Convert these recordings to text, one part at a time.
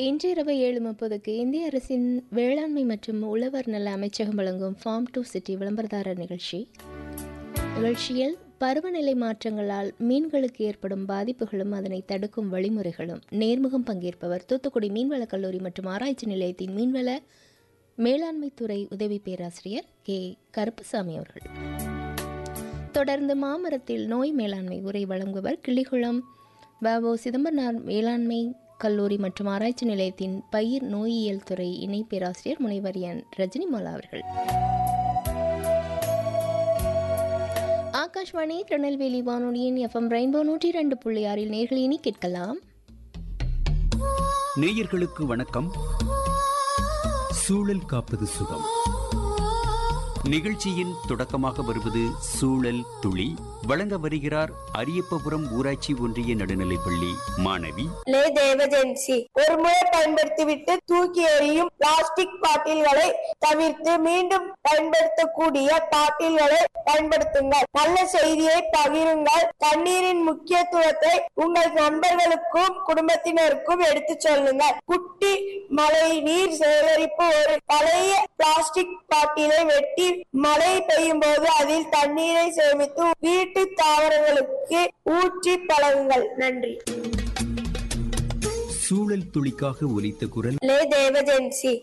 இன்று இரவு ஏழு முப்பதுக்கு இந்திய அரசின் வேளாண்மை மற்றும் உழவர் நல அமைச்சகம் வழங்கும் ஃபார்ம் டு சிட்டி விளம்பரதாரர் நிகழ்ச்சி நிகழ்ச்சியில் பருவநிலை மாற்றங்களால் மீன்களுக்கு ஏற்படும் பாதிப்புகளும் அதனை தடுக்கும் வழிமுறைகளும் நேர்முகம் பங்கேற்பவர் தூத்துக்குடி மீன்வளக் கல்லூரி மற்றும் ஆராய்ச்சி நிலையத்தின் மீன்வள மேலாண்மைத்துறை உதவி பேராசிரியர் கே கருப்புசாமி அவர்கள் தொடர்ந்து மாமரத்தில் நோய் மேலாண்மை உரை வழங்குவர் கிளிகுளம் வ சிதம்பரனார் மேலாண்மை கல்லூரி மற்றும் ஆராய்ச்சி நிலையத்தின் பயிர் நோயியல் துறை இணை பேராசிரியர் முனைவர் என் ரஜினிமாலா அவர்கள் ஆகாஷ்வாணி திருநெல்வேலி வானொலியின் எஃப்எம் ரெயின்போ நூற்றி ரெண்டு புள்ளி ஆறில் நேர்கள் இனி கேட்கலாம் நேயர்களுக்கு வணக்கம் சூழல் காப்பது சுகம் நிகழ்ச்சியின் தொடக்கமாக வருவது சூழல் துளி வழங்க வருகிறார் அரியப்பபுரம் ஊராட்சி ஒன்றிய நடுநிலைப்பள்ளி மாணவி லே தேவஜென்சி ஒரு முறை பயன்படுத்திவிட்டு தூக்கி எறியும் பிளாஸ்டிக் பாட்டில்களை தவிர்த்து மீண்டும் பயன்படுத்தக்கூடிய பாட்டில்களை பயன்படுத்துங்கள் நல்ல செய்தியை பகிருங்கள் தண்ணீரின் முக்கியத்துவத்தை உங்கள் நண்பர்களுக்கும் குடும்பத்தினருக்கும் எடுத்துச் சொல்லுங்கள் குட்டி மழை நீர் சேகரிப்பு ஒரு பழைய பிளாஸ்டிக் பாட்டிலை வெட்டி மழை பெய்யும் போது அதில் தண்ணீரை சேமித்து வீட்டு தாவரங்களுக்கு ஊற்றி பழகுங்கள் நன்றி சூழல் துளிக்காக ஒலித்த குரல் லே தேவஜென்சி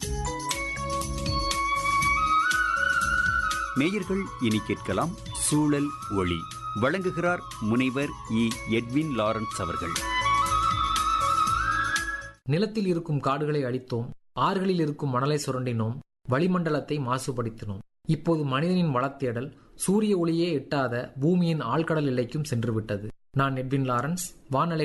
நேயர்கள் இனி கேட்கலாம் சூழல் ஒளி வழங்குகிறார் முனைவர் இ எட்வின் லாரன்ஸ் அவர்கள் நிலத்தில் இருக்கும் காடுகளை அழித்தோம் ஆறுகளில் இருக்கும் மணலை சுரண்டினோம் வளிமண்டலத்தை மாசுபடுத்தினோம் இப்போது மனிதனின் வளத்தேடல் சூரிய ஒளியே எட்டாத பூமியின் ஆழ்கடல் எல்லைக்கும் சென்றுவிட்டது நான் எட்வின் லாரன்ஸ் வானலை